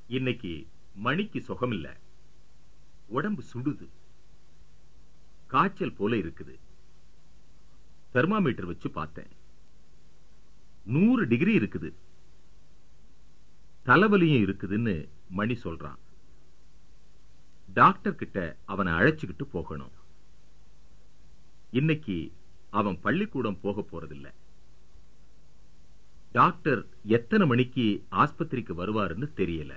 இன்னைக்கு மணிக்கு சுகம் இல்ல உடம்பு சுடுது காய்ச்சல் போல இருக்குது தெர்மாமீட்டர் வச்சு பார்த்தேன் நூறு டிகிரி இருக்குது தலைவலியும் இருக்குதுன்னு மணி சொல்றான் டாக்டர் கிட்ட அவனை அழைச்சுக்கிட்டு போகணும் இன்னைக்கு அவன் பள்ளிக்கூடம் போக போறதில்ல டாக்டர் எத்தனை மணிக்கு ஆஸ்பத்திரிக்கு வருவாருன்னு தெரியல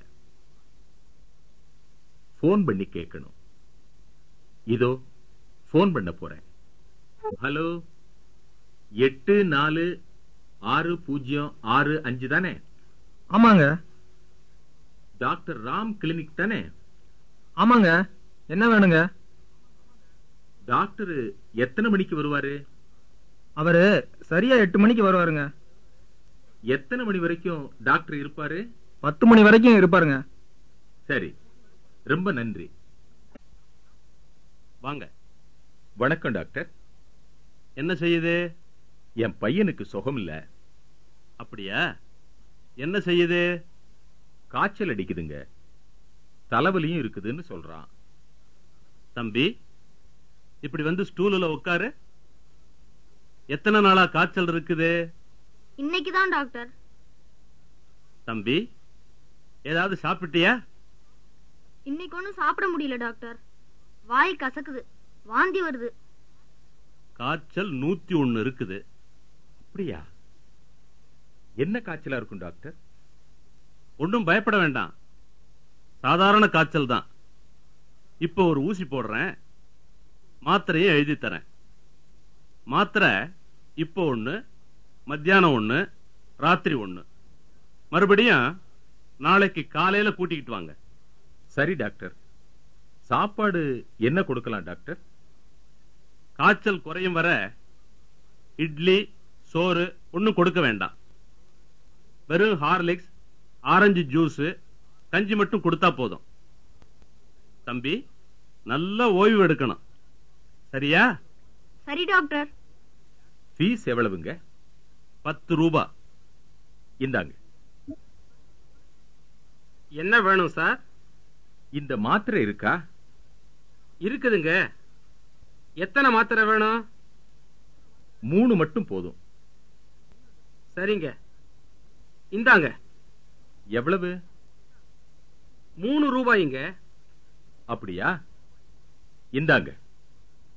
போன் பண்ணி கேட்கணும் இதோ போன் பண்ண போறேன் ஹலோ எட்டு நாலு ஆறு பூஜ்ஜியம் ஆறு அஞ்சு தானே ஆமாங்க டாக்டர் ராம் கிளினிக் தானே ஆமாங்க என்ன வேணுங்க டாக்டர் எத்தனை மணிக்கு வருவாரு அவரு சரியா எட்டு மணிக்கு வருவாருங்க எத்தனை மணி வரைக்கும் டாக்டர் இருப்பாரு பத்து மணி வரைக்கும் இருப்பாருங்க சரி ரொம்ப நன்றி வாங்க வணக்கம் டாக்டர் என்ன செய்யுது என் பையனுக்கு சுகம் இல்ல அப்படியா என்ன செய்யுது காய்ச்சல் அடிக்குதுங்க தலைவலியும் இருக்குதுன்னு சொல்றான் தம்பி இப்படி வந்து ஸ்டூலுல உட்காரு எத்தனை நாளா காய்ச்சல் இருக்குது இன்னைக்கு தான் டாக்டர் தம்பி ஏதாவது சாப்பிட்டியா இன்னைக்கு ஒன்றும் சாப்பிட முடியல டாக்டர் வாய் கசக்குது வாந்தி வருது காய்ச்சல் நூத்தி ஒண்ணு இருக்குது அப்படியா என்ன காய்ச்சலா இருக்கும் டாக்டர் ஒன்றும் பயப்பட வேண்டாம் சாதாரண காய்ச்சல் தான் இப்போ ஒரு ஊசி போடுறேன் மாத்திரையும் எழுதி தரேன் மாத்திரை இப்போ ஒண்ணு மத்தியானம் ஒண்ணு ராத்திரி ஒண்ணு மறுபடியும் நாளைக்கு காலையில கூட்டிக்கிட்டு வாங்க சரி டாக்டர் சாப்பாடு என்ன கொடுக்கலாம் டாக்டர் காய்ச்சல் குறையும் வர இட்லி சோறு ஒன்னும் கொடுக்க வேண்டாம் வெறும் ஹார்லிக்ஸ் ஆரஞ்சு ஜூஸ் கஞ்சி மட்டும் கொடுத்தா போதும் தம்பி நல்ல ஓய்வு எடுக்கணும் சரியா சரி டாக்டர் ஃபீஸ் எவ்வளவுங்க பத்து ரூபா இந்தாங்க என்ன வேணும் சார் இந்த மாத்திரை இருக்கா இருக்குதுங்க எத்தனை மாத்திரை வேணும் மூணு மட்டும் போதும் சரிங்க இந்தாங்க எவ்வளவு மூணு ரூபாய்ங்க அப்படியா இந்தாங்க